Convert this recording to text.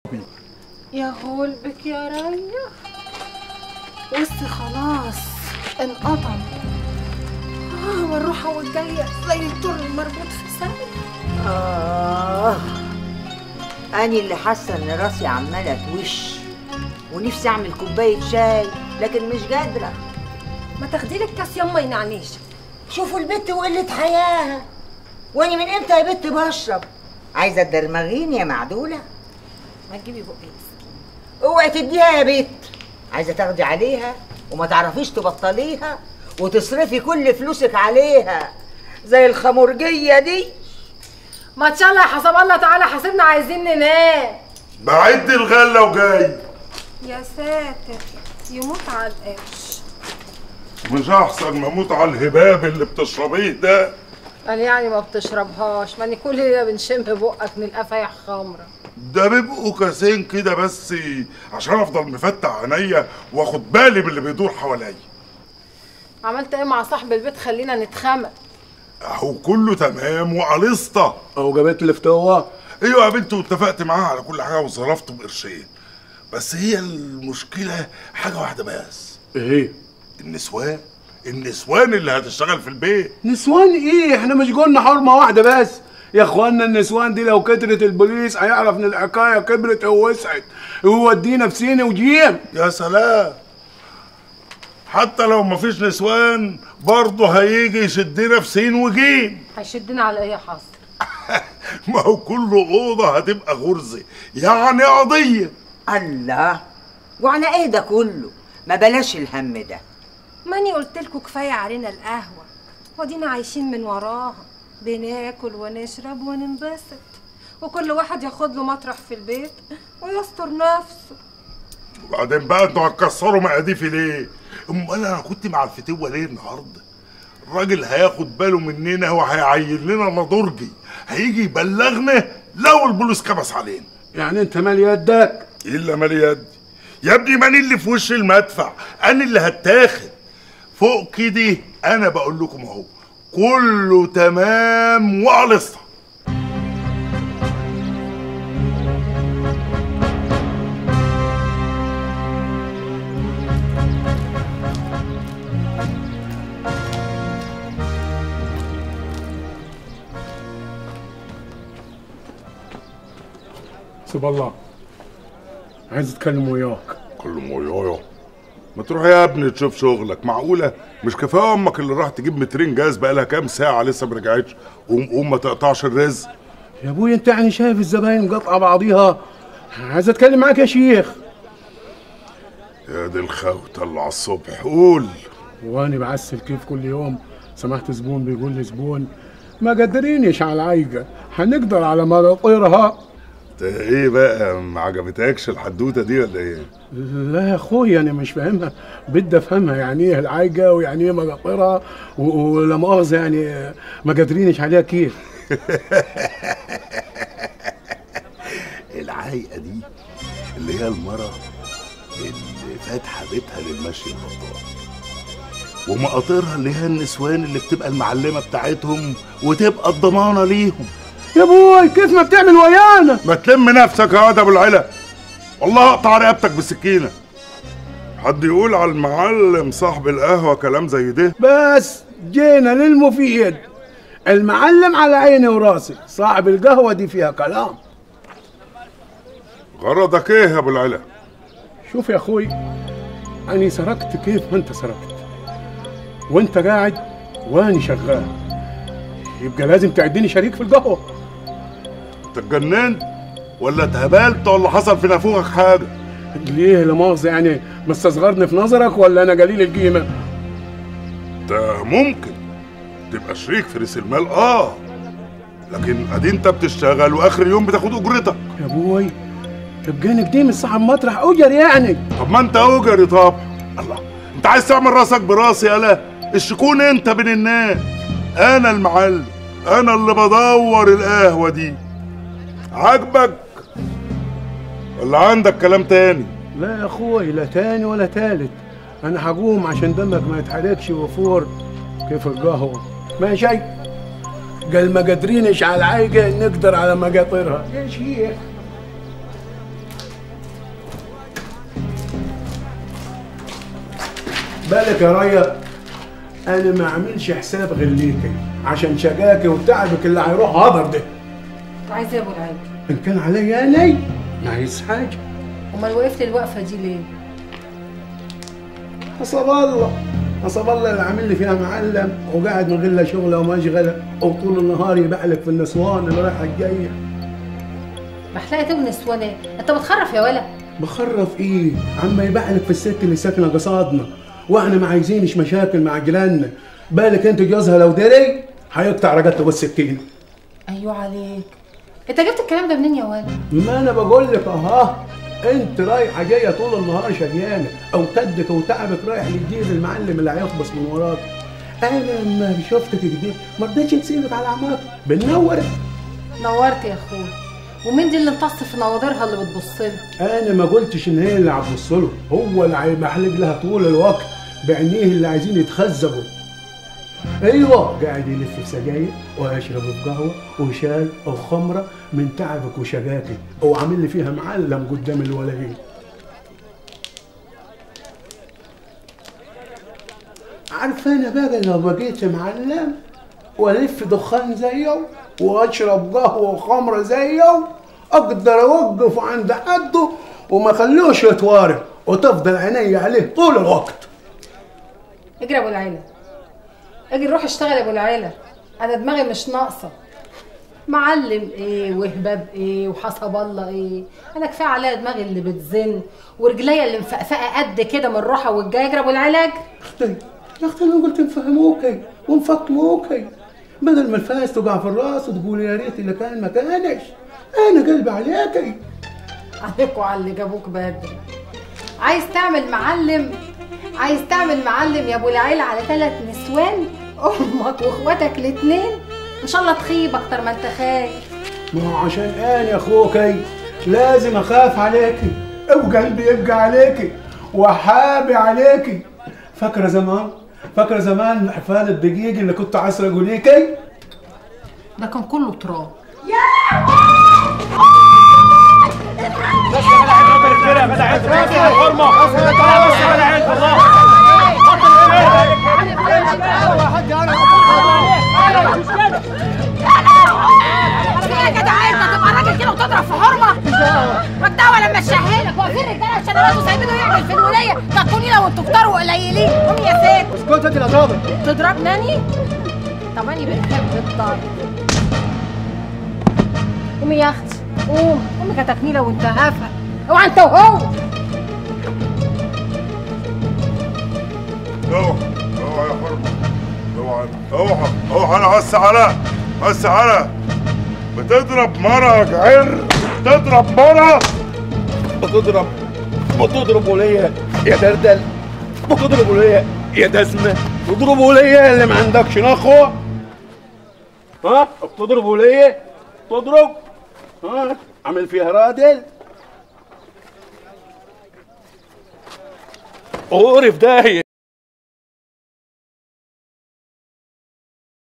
يا غلبك يا ريا وسي خلاص انقطع اه والروحة والجاية زي الدر المربوط في ساقي آه أنا اللي حاسة إن راسي عمالة توش ونفسي أعمل كوباية شاي لكن مش قادرة ما تاخدي لك كاس يما ينعنيش شوفوا البت وقلة حياها وأنا من إمتى يا بت بشرب عايزة تدرمغيني يا معدولة ما تجيبي بقى مسكين اوعي تديها يا بت عايزة تاخدي عليها وما تعرفيش تبطليها وتصرفي كل فلوسك عليها زي الخمرجية دي ما شاء الله يا حسب الله تعالى حاسبنا عايزين ننام بعد الغله وجاي يا ساتر يموت على القرش مش احسن ما اموت على الهباب اللي بتشربيه ده قال يعني ما بتشربهاش ماني كل اللي بنشم بقك من القفايح خمره ده بيبقوا كاسين كده بس عشان افضل مفتح عينيا واخد بالي من اللي بيدور حواليا عملت ايه مع صاحب البيت خلينا نتخمق اهو كله تمام وقلصته اهو جابت لي فتوه ايوه يا بنت واتفقت معاها على كل حاجه وصرفت بقرشين بس هي المشكله حاجه واحده بس ايه النسوان النسوان اللي هتشتغل في البيت نسوان ايه احنا مش قلنا حرمه واحده بس يا اخوانا النسوان دي لو كترت البوليس هيعرف ان الحكايه كبرت ووسعت ويودينا في سين وجيم يا سلام حتى لو مفيش نسوان برضه هيجي يشدنا في سين وجيم هيشدنا على ايه يا حصر ما هو كل اوضه هتبقى غرزه يعني قضيه الله وعلى ايه ده كله ما بلاش الهم ده ماني قلت لكم كفايه علينا القهوه ودينا عايشين من وراها بناكل ونشرب وننبسط وكل واحد ياخد له مطرح في البيت ويستر نفسه وبعدين بقى انتوا هتكسروا مقاديفي ليه؟ امال انا كنت مع الفتوه ليه النهارده؟ الراجل هياخد باله مننا وهيعين لنا نضرجي هيجي يبلغنا لو البوليس كبس علينا يعني انت مال يدك الا مال يدي يا ابني ماني اللي في وش المدفع انا اللي هتاخد فوق كده انا بقول لكم اهو كله تمام وقلصه سيب الله عايز اتكلم وياك كله ويايا ما تروح يا ابني تشوف شغلك معقولة مش كفاية امك اللي راح تجيب مترين جاز بقالها كام ساعة لسه ما رجعتش قوم قوم ما تقطعش الرزق يا ابوي انت يعني شايف الزباين مقطعه بعضيها عايز اتكلم معاك يا شيخ يا دي الخوته اللي على الصبح قول وانا بعسل كيف كل يوم سمعت زبون بيقول لي زبون ما قدرينيش على العيقه هنقدر على ما نطيرها انت ايه بقى ما عجبتكش الحدوته دي ولا ايه؟ لا يا اخويا انا مش فاهمها بدي افهمها يعني ايه العيقه ويعني ايه مقاطرها و- ولا مؤاخذه يعني ما قادرينش عليها كيف العايقه دي اللي هي المرة اللي فاتحه بيتها للمشي البطال ومقاطرها اللي هي النسوان اللي بتبقى المعلمه بتاعتهم وتبقى الضمانه ليهم يا ابوي كيف ما بتعمل ويانا ما تلم نفسك يا واد ابو العلا والله اقطع رقبتك بالسكينه حد يقول على المعلم صاحب القهوه كلام زي ده بس جينا للمفيد المعلم على عيني وراسي صاحب القهوه دي فيها كلام غرضك ايه يا ابو العلا شوف يا اخوي اني سرقت كيف ما انت سرقت وانت قاعد واني شغال يبقى لازم تعديني شريك في القهوه انت اتجننت ولا اتهبلت ولا حصل في نافوخك حاجه ليه لا مؤاخذه يعني مستصغرني في نظرك ولا انا قليل القيمه ده ممكن تبقى شريك في ريس المال اه لكن ادي انت بتشتغل واخر يوم بتاخد اجرتك يا ابوي تبقى انا قديم الصاحب مطرح اجر يعني طب ما انت اجري طب الله انت عايز تعمل راسك براسي يالا الشكون انت بين الناس انا المعلم انا اللي بدور القهوه دي عاجبك ولا عندك كلام تاني لا يا اخوي لا تاني ولا تالت انا هقوم عشان دمك ما يتحركش وفور كيف القهوه ماشي قال ما قادرينش على العيقه نقدر على مقاطرها يا شيخ بالك يا ريا انا ما اعملش حساب غير ليكي عشان شقاكي وتعبك اللي هيروح هدر ده عايز ايه يا ابو العين ان كان عليا انا ما عايز حاجه امال وقفت الوقفه دي ليه حسب الله حسب الله اللي عامل لي فيها معلم وقاعد من غير لا شغله ومشغله وطول النهار يبعلك في النسوان اللي رايحه الجايه محلاقه ايه ونسوان ايه انت بتخرف يا ولا بخرف ايه عما يبعلك في الست اللي ساكنه قصادنا واحنا ما عايزينش مشاكل مع جيراننا بالك انت جوزها لو دري هيقطع رقبته بالسكين ايوه عليك انت جبت الكلام ده منين يا ولا ما انا بقول لك اها انت رايحه جايه طول النهار شقيانه او كدك وتعبك رايح للجيب المعلم اللي هيخبص من وراك انا لما شفتك كده ما رضيتش نسيبك على عماك بنورك نورت يا اخوي ومين دي اللي امتص في نواضرها اللي بتبص لها انا ما قلتش ان هي اللي هتبص له هو اللي هيمحلج لها طول الوقت بعينيه اللي عايزين يتخزبوا ايوه قاعد يلف في سجاير ويشرب في قهوه وشاي او خمره من تعبك وشقاكي وعامل لي فيها معلم قدام الولدين عارفه انا بقى لو بقيت معلم والف دخان زيه واشرب قهوه وخمره زيه اقدر اوقف عند حده وما اخليهوش يتوارب وتفضل عيني عليه طول الوقت اجري يا ابو العيله اجري روح اشتغل يا ابو العيله انا دماغي مش ناقصه معلم ايه وهباب ايه وحسب الله ايه انا كفايه عليا دماغي اللي بتزن ورجليا اللي مفقفقه قد كده من الروحه والجايه اجري يا ابو العلاج اختي يا اختي انا قلت نفهموكي ونفطموكي بدل ما الفاس تقع في الراس وتقول يا ريت اللي كان ما كانش انا قلبي عليكي عليكوا على اللي جابوك بدري عايز تعمل معلم عايز تعمل معلم يا ابو العيله على ثلاث نسوان امك واخواتك الاتنين ان شاء الله تخيب اكتر ما انت خايف ما هو عشان انا يا اخوكي لازم اخاف عليكي وقلبي يبقى عليكي وحابي عليكي فاكره زمان فاكره زمان حفال الدقيق اللي كنت عسرقه ليكي ده كان كله تراب يا جدع انت تبقى راجل كده وتضرب في حرمه مجدعه لما تشهلك واقفين رجاله شنبات وسايبينه يعمل في الوليه تكوني لو انتوا كتروا قليلين قومي يا ست اسكت انت الاضرابي تضربني طب انا بنحب الضرب قومي يا اختي قوم قومي كتكنيله وانت هافه اوعى انت وهو اوعى اوعى يا حرمة اوعى اوعى اوعى انا بس على بس على بتضرب مرة يا جعر بتضرب مرة بتضرب بتضربوا ليا يا دردل بتضربوا ليا يا دزمه بتضربوا ليا اللي ما عندكش نخوه ها بتضربوا ليا تضرب ها عامل فيها رادل قوري في داهيه